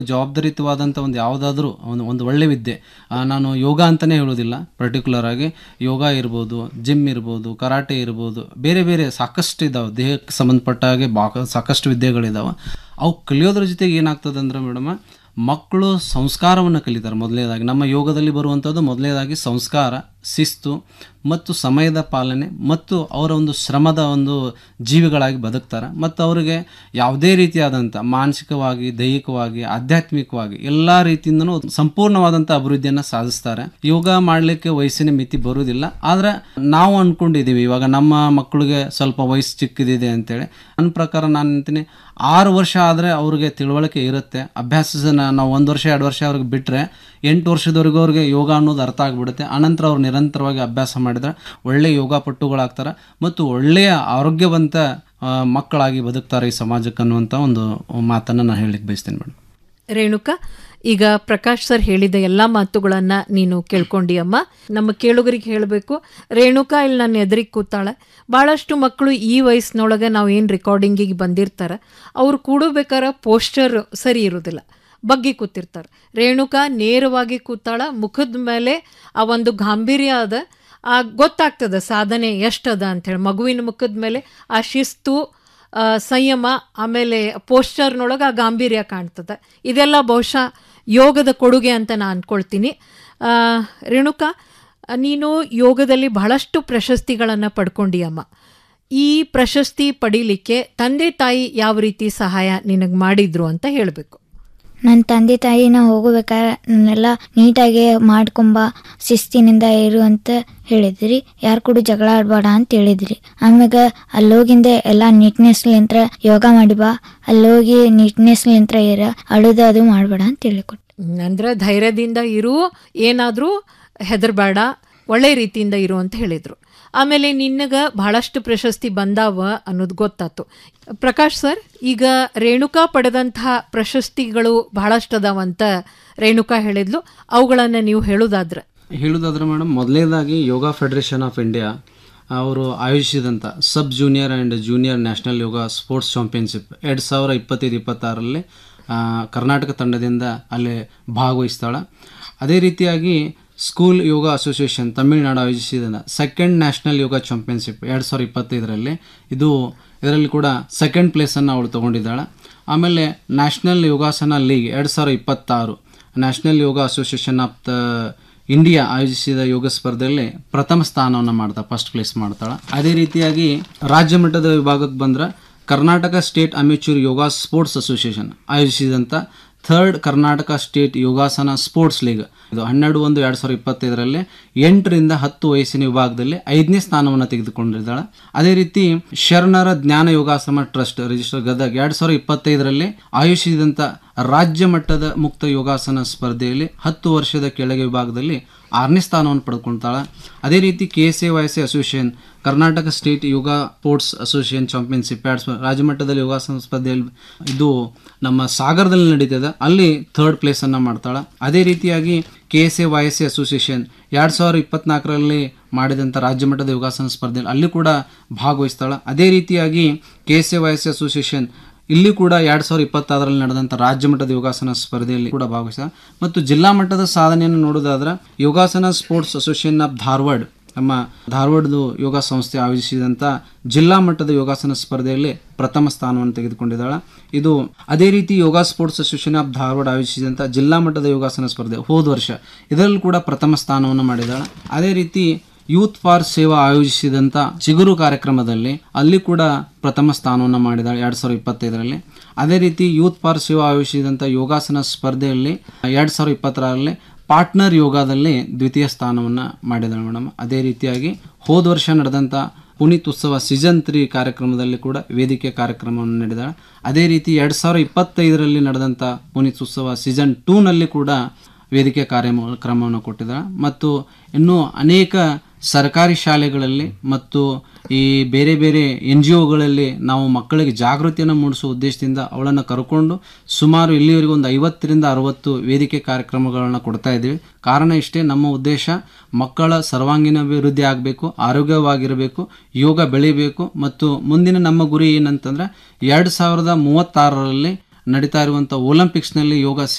ಜವಾಬ್ದಾರಿಯುತವಾದಂಥ ಒಂದು ಯಾವುದಾದ್ರೂ ಒಂದು ಒಂದು ಒಳ್ಳೆ ವಿದ್ಯೆ ಆ, ನಾನು ಯೋಗ ಅಂತಲೇ ಹೇಳೋದಿಲ್ಲ ಪರ್ಟಿಕ್ಯುಲರ್ ಆಗಿ ಯೋಗ ಇರ್ಬೋದು ಜಿಮ್ ಇರ್ಬೋದು ಕರಾಟೆ ಇರ್ಬೋದು ಬೇರೆ ಬೇರೆ ಸಾಕಷ್ಟು ಇದಾವೆ ದೇಹಕ್ಕೆ ಸಂಬಂಧಪಟ್ಟ ಹಾಗೆ ಬಾ ಸಾಕಷ್ಟು ವಿದ್ಯೆಗಳಿದಾವೆ ಅವು ಕಲಿಯೋದ್ರ ಜೊತೆಗೆ ಏನಾಗ್ತದೆ ಅಂದ್ರೆ ಮೇಡಮ್ ಮಕ್ಕಳು ಸಂಸ್ಕಾರವನ್ನು ಕಲಿತಾರೆ ಮೊದಲನೇದಾಗಿ ನಮ್ಮ ಯೋಗದಲ್ಲಿ ಬರುವಂಥದ್ದು ಮೊದಲನೇದಾಗಿ ಸಂಸ್ಕಾರ ಶಿಸ್ತು ಮತ್ತು ಸಮಯದ ಪಾಲನೆ ಮತ್ತು ಅವರ ಒಂದು ಶ್ರಮದ ಒಂದು ಜೀವಿಗಳಾಗಿ ಬದುಕ್ತಾರೆ ಮತ್ತು ಅವರಿಗೆ ಯಾವುದೇ ರೀತಿಯಾದಂಥ ಮಾನಸಿಕವಾಗಿ ದೈಹಿಕವಾಗಿ ಆಧ್ಯಾತ್ಮಿಕವಾಗಿ ಎಲ್ಲ ರೀತಿಯಿಂದನೂ ಸಂಪೂರ್ಣವಾದಂಥ ಅಭಿವೃದ್ಧಿಯನ್ನು ಸಾಧಿಸ್ತಾರೆ ಯೋಗ ಮಾಡಲಿಕ್ಕೆ ವಯಸ್ಸಿನ ಮಿತಿ ಬರುವುದಿಲ್ಲ ಆದರೆ ನಾವು ಅಂದ್ಕೊಂಡಿದ್ದೀವಿ ಇವಾಗ ನಮ್ಮ ಮಕ್ಕಳಿಗೆ ಸ್ವಲ್ಪ ವಯಸ್ಸು ಚಿಕ್ಕದಿದೆ ಅಂತೇಳಿ ನನ್ನ ಪ್ರಕಾರ ನಾನು ಅಂತೀನಿ ಆರು ವರ್ಷ ಆದರೆ ಅವ್ರಿಗೆ ತಿಳುವಳಿಕೆ ಇರುತ್ತೆ ಅಭ್ಯಾಸನ ನಾವು ಒಂದು ವರ್ಷ ಎರಡು ವರ್ಷ ಅವ್ರಿಗೆ ಬಿಟ್ಟರೆ ಎಂಟು ವರ್ಷದವರೆಗೂ ಅವ್ರಿಗೆ ಯೋಗ ಅನ್ನೋದು ಅರ್ಥ ಆಗಿಬಿಡುತ್ತೆ ಆನಂತರ ಅವ್ರು ನಿರಂತರವಾಗಿ ಅಭ್ಯಾಸ ಮಾಡಿದ್ರೆ ಒಳ್ಳೆ ಯೋಗ ಪಟುಗಳಾಗ್ತಾರೆ ಮತ್ತು ಒಳ್ಳೆಯ ಆರೋಗ್ಯವಂತ ಆ, ಮಕ್ಕಳಾಗಿ ಬದುಕ್ತಾರೆ ಈ ಸಮಾಜಕ್ಕೆ ಅನ್ನುವಂಥ ಒಂದು ಮಾತನ್ನು ನಾನು ಹೇಳಲಿಕ್ಕೆ ಬಯಸ್ತೇನೆ ಮೇಡಮ್ ರೇಣುಕಾ ಈಗ ಪ್ರಕಾಶ್ ಸರ್ ಹೇಳಿದ ಎಲ್ಲ ಮಾತುಗಳನ್ನ ನೀನು ಕೇಳ್ಕೊಂಡಿಯಮ್ಮ ನಮ್ಮ ಕೇಳುಗರಿಗೆ ಹೇಳಬೇಕು ರೇಣುಕಾ ಇಲ್ಲಿ ನನ್ನ ಎದುರಿಗೆ ಕೂತಾಳೆ ಭಾಳಷ್ಟು ಮಕ್ಕಳು ಈ ವಯಸ್ಸಿನೊಳಗೆ ನಾವು ಏನು ರೆಕಾರ್ಡಿಂಗಿಗೆ ಬಂದಿರ್ತಾರೆ ಅವ್ರು ಕೂಡಬೇಕಾರ ಪೋಸ್ಟರ್ ಸರಿ ಇರೋದಿಲ್ಲ ಬಗ್ಗಿ ಕೂತಿರ್ತಾರೆ ರೇಣುಕಾ ನೇರವಾಗಿ ಕೂತಾಳ ಮುಖದ ಮೇಲೆ ಆ ಒಂದು ಗಾಂಭೀರ್ಯ ಅದ ಆ ಗೊತ್ತಾಗ್ತದೆ ಸಾಧನೆ ಎಷ್ಟದ ಅಂಥೇಳಿ ಮಗುವಿನ ಮುಖದ ಮೇಲೆ ಆ ಶಿಸ್ತು ಆ, ಸಂಯಮ ಆಮೇಲೆ ಪೋಸ್ಟರ್ನೊಳಗೆ ಆ ಗಾಂಭೀರ್ಯ ಕಾಣ್ತದೆ ಇದೆಲ್ಲ ಬಹುಶಃ ಯೋಗದ ಕೊಡುಗೆ ಅಂತ ನಾನು ಅನ್ಕೊಳ್ತೀನಿ ಆ, ರೇಣುಕಾ ನೀನು ಯೋಗದಲ್ಲಿ ಬಹಳಷ್ಟು ಪ್ರಶಸ್ತಿಗಳನ್ನು ಪಡ್ಕೊಂಡಿಯಮ್ಮ ಈ ಪ್ರಶಸ್ತಿ ಪಡೀಲಿಕ್ಕೆ ತಂದೆ ತಾಯಿ ಯಾವ ರೀತಿ ಸಹಾಯ ನಿನಗೆ ಮಾಡಿದ್ರು ಅಂತ ಹೇಳಬೇಕು ನನ್ನ ತಂದೆ ತಾಯಿನ ಹೋಗಬೇಕಾದ್ರೆ ನನ್ನೆಲ್ಲ ನೀಟಾಗಿ ಮಾಡ್ಕೊಂಬ ಶಿಸ್ತಿನಿಂದ ಇರು ಅಂತ ಹೇಳಿದ್ರಿ ಯಾರು ಕೂಡ ಜಗಳ ಆಡ್ಬೇಡ ಅಂತ ಹೇಳಿದ್ರಿ ಆಮ್ಯಾಗ ಅಲ್ಲೋಗಿಂದ ಎಲ್ಲ ನೀಟ್ನೆಸ್ಲಿಂತ್ರ ಯೋಗ ಮಾಡಿ ಬಾ ಅಲ್ಲೋಗಿ ನೀಟ್ನೆಸ್ಲಿಂತ್ರ ಇರ ಅಳುದು ಅದು ಮಾಡಬೇಡ ಅಂತ ಹೇಳಿಕೊಟ್ಟು ಅಂದ್ರೆ ಧೈರ್ಯದಿಂದ ಇರು ಏನಾದರೂ ಹೆದರ್ಬೇಡ ಒಳ್ಳೆ ರೀತಿಯಿಂದ ಇರು ಅಂತ ಹೇಳಿದರು ಆಮೇಲೆ ನಿನ್ನಗೆ ಬಹಳಷ್ಟು ಪ್ರಶಸ್ತಿ ಬಂದಾವ ಅನ್ನೋದು ಗೊತ್ತಾತು ಪ್ರಕಾಶ್ ಸರ್ ಈಗ ರೇಣುಕಾ ಪಡೆದಂತಹ ಪ್ರಶಸ್ತಿಗಳು ಬಹಳಷ್ಟು ಅದಾವಂತ ರೇಣುಕಾ ಹೇಳಿದ್ಲು ಅವುಗಳನ್ನು ನೀವು ಹೇಳೋದಾದ್ರೆ ಹೇಳೋದಾದ್ರೆ ಮೇಡಮ್ ಮೊದಲನೇದಾಗಿ ಯೋಗ ಫೆಡರೇಷನ್ ಆಫ್ ಇಂಡಿಯಾ ಅವರು ಆಯೋಜಿಸಿದಂಥ sub junior and junior national yoga sports championship ಎರಡು ಸಾವಿರ ಇಪ್ಪತ್ತೈದು ಇಪ್ಪತ್ತಾರರಲ್ಲಿ ಆ, ಕರ್ನಾಟಕ ತಂಡದಿಂದ ಅಲ್ಲಿ ಭಾಗವಹಿಸ್ತಾಳೆ ಅದೇ ರೀತಿಯಾಗಿ ಸ್ಕೂಲ್ ಯೋಗ ಅಸೋಸಿಯೇಷನ್ ತಮಿಳುನಾಡು ಆಯೋಜಿಸಿದ ಸೆಕೆಂಡ್ ನ್ಯಾಷನಲ್ ಯೋಗ ಚಾಂಪಿಯನ್ಶಿಪ್ ಎರಡು ಸಾವಿರದ ಇಪ್ಪತ್ತೈದರಲ್ಲಿ ಇದು ಇದರಲ್ಲಿ ಕೂಡ ಸೆಕೆಂಡ್ ಪ್ಲೇಸನ್ನು ಅವಳು ತೊಗೊಂಡಿದ್ದಾಳೆ ಆಮೇಲೆ ನ್ಯಾಷನಲ್ ಯೋಗಾಸನ ಲೀಗ್ ಎರಡು ಸಾವಿರದ ಇಪ್ಪತ್ತಾರು national yoga association of the India ಆಯೋಜಿಸಿದ ಯೋಗ ಸ್ಪರ್ಧೆಯಲ್ಲಿ ಪ್ರಥಮ ಸ್ಥಾನವನ್ನು ಮಾಡ್ತಾಳೆ ಫಸ್ಟ್ ಪ್ಲೇಸ್ ಮಾಡ್ತಾಳೆ ಅದೇ ರೀತಿಯಾಗಿ ರಾಜ್ಯ ಮಟ್ಟದ ವಿಭಾಗಕ್ಕೆ ಬಂದ್ರೆ Karnataka state amateur yoga sports association ಆಯೋಜಿಸಿದಂಥ third Karnataka state yogasana sports league ಇದು ಹನ್ನೆರಡು ಒಂದು ಎರಡು ಸಾವಿರದ ಇಪ್ಪತ್ತೈದರಲ್ಲಿ ಎಂಟರಿಂದ ಹತ್ತು ವಯಸ್ಸಿನ ವಿಭಾಗದಲ್ಲಿ ಐದನೇ ಸ್ಥಾನವನ್ನು ತೆಗೆದುಕೊಂಡಿದ್ದಾಳೆ ಅದೇ ರೀತಿ ಶರಣರ ಜ್ಞಾನ ಯೋಗಾಸನ ಟ್ರಸ್ಟ್ ರಿಜಿಸ್ಟರ್ ಗದಗ್ ಎರಡು ಸಾವಿರದ ಇಪ್ಪತ್ತೈದರಲ್ಲಿ ಆಯೋಜಿಸಿದಂಥ ರಾಜ್ಯ ಮಟ್ಟದ ಮುಕ್ತ ಯೋಗಾಸನ ಸ್ಪರ್ಧೆಯಲ್ಲಿ ಹತ್ತು ವರ್ಷದ ಕೆಳಗೆ ವಿಭಾಗದಲ್ಲಿ ಆರನೇ ಸ್ಥಾನವನ್ನು ಪಡೆದುಕೊಳ್ತಾಳೆ ಅದೇ ರೀತಿ K S A Y S A association Karnataka state yoga sports association championship ಎರಡು ಸಾವಿರ ರಾಜ್ಯ ಮಟ್ಟದಲ್ಲಿ ಯೋಗಾಸನ ಸ್ಪರ್ಧೆಯಲ್ಲಿ ಇದು ನಮ್ಮ ಸಾಗರದಲ್ಲಿ ನಡೀತದೆ ಅಲ್ಲಿ ಥರ್ಡ್ ಪ್ಲೇಸನ್ನು ಮಾಡ್ತಾಳೆ ಅದೇ ರೀತಿಯಾಗಿ K S A Y S A association ಎರಡು ಸಾವಿರದ ಇಪ್ಪತ್ನಾಲ್ಕರಲ್ಲಿ ಮಾಡಿದಂಥ ರಾಜ್ಯ ಮಟ್ಟದ ಯೋಗಾಸನ ಸ್ಪರ್ಧೆಯಲ್ಲಿ ಅಲ್ಲಿ ಕೂಡ ಭಾಗವಹಿಸ್ತಾಳೆ ಅದೇ ರೀತಿಯಾಗಿ K S A Y S A association ಇಲ್ಲಿ ಕೂಡ ಎರಡು ಸಾವಿರದ ಇಪ್ಪತ್ತಾರರಲ್ಲಿ ನಡೆದಂಥ ರಾಜ್ಯ ಮಟ್ಟದ ಯೋಗಾಸನ ಸ್ಪರ್ಧೆಯಲ್ಲಿ ಕೂಡ ಭಾಗವಹಿಸಿದ ಮತ್ತು ಜಿಲ್ಲಾ ಮಟ್ಟದ ಸಾಧನೆಯನ್ನು ನೋಡೋದಾದ್ರೆ yogasana sports association of Dharwad ನಮ್ಮ ಧಾರವಾಡದ ಯೋಗ ಸಂಸ್ಥೆ ಆಯೋಜಿಸಿದಂಥ ಜಿಲ್ಲಾ ಮಟ್ಟದ ಯೋಗಾಸನ ಸ್ಪರ್ಧೆಯಲ್ಲಿ ಪ್ರಥಮ ಸ್ಥಾನವನ್ನು ತೆಗೆದುಕೊಂಡಿದ್ದಾಳೆ ಇದು ಅದೇ ರೀತಿ yoga sports association of Dharwad ಆಯೋಜಿಸಿದಂಥ ಜಿಲ್ಲಾ ಮಟ್ಟದ ಯೋಗಾಸನ ಸ್ಪರ್ಧೆ ಹೋದ ವರ್ಷ ಇದರಲ್ಲಿ ಕೂಡ ಪ್ರಥಮ ಸ್ಥಾನವನ್ನು ಮಾಡಿದ್ದಾಳೆ ಅದೇ ರೀತಿ ಯೂತ್ ಫಾರ್ ಸೇವಾ ಆಯೋಜಿಸಿದಂಥ ಚಿಗುರು ಕಾರ್ಯಕ್ರಮದಲ್ಲಿ ಅಲ್ಲಿ ಕೂಡ ಪ್ರಥಮ ಸ್ಥಾನವನ್ನು ಮಾಡಿದ್ದಾಳೆ ಎರಡು ಸಾವಿರದ ಇಪ್ಪತ್ತೈದರಲ್ಲಿ ಅದೇ ರೀತಿ ಯೂತ್ ಫಾರ್ ಸೇವಾ ಆಯೋಜಿಸಿದಂಥ ಯೋಗಾಸನ ಸ್ಪರ್ಧೆಯಲ್ಲಿ ಎರಡು ಸಾವಿರದ ಇಪ್ಪತ್ತರಲ್ಲಿ ಪಾರ್ಟ್ನರ್ ಯೋಗದಲ್ಲಿ ದ್ವಿತೀಯ ಸ್ಥಾನವನ್ನು ಮಾಡಿದ್ದಾಳೆ ಮೇಡಮ್ ಅದೇ ರೀತಿಯಾಗಿ ಹೋದ ವರ್ಷ ನಡೆದಂಥ ಪುನೀತ್ ಉತ್ಸವ ಸೀಸನ್ ತ್ರೀ ಕಾರ್ಯಕ್ರಮದಲ್ಲಿ ಕೂಡ ವೇದಿಕೆ ಕಾರ್ಯಕ್ರಮವನ್ನು ನಡೆದಾಳೆ ಅದೇ ರೀತಿ ಎರಡು ಸಾವಿರದ ಇಪ್ಪತ್ತೈದರಲ್ಲಿ ನಡೆದಂಥ ಪುನೀತ್ ಉತ್ಸವ ಸೀಸನ್ ಟೂನಲ್ಲಿ ಕೂಡ ವೇದಿಕೆ ಕಾರ್ಯಕ್ರಮವನ್ನು ಕೊಟ್ಟಿದ್ದಾಳೆ ಮತ್ತು ಇನ್ನೂ ಅನೇಕ ಸರ್ಕಾರಿ ಶಾಲೆಗಳಲ್ಲಿ ಮತ್ತು ಈ ಬೇರೆ ಬೇರೆ ಎನ್ ಜಿ ಒಗಳಲ್ಲಿ ನಾವು ಮಕ್ಕಳಿಗೆ ಜಾಗೃತಿಯನ್ನು ಮೂಡಿಸುವ ಉದ್ದೇಶದಿಂದ ಅವಳನ್ನು ಕರ್ಕೊಂಡು ಸುಮಾರು ಇಲ್ಲಿವರೆಗೂ ಒಂದು ಐವತ್ತರಿಂದ ಅರವತ್ತು ವೇದಿಕೆ ಕಾರ್ಯಕ್ರಮಗಳನ್ನು ಕೊಡ್ತಾ ಇದ್ದೀವಿ ಕಾರಣ ಇಷ್ಟೇ ನಮ್ಮ ಉದ್ದೇಶ ಮಕ್ಕಳ ಸರ್ವಾಂಗೀಣ ಅಭಿವೃದ್ಧಿ ಆಗಬೇಕು ಆರೋಗ್ಯವಾಗಿರಬೇಕು ಯೋಗ ಬೆಳಿಬೇಕು ಮತ್ತು ಮುಂದಿನ ನಮ್ಮ ಗುರಿ ಏನಂತಂದ್ರೆ ಎರಡು ಸಾವಿರದ ಮೂವತ್ತಾರರಲ್ಲಿ ನಡೀತಾ ಇರುವಂಥ ಒಲಿಂಪಿಕ್ಸ್ನಲ್ಲಿ ಯೋಗ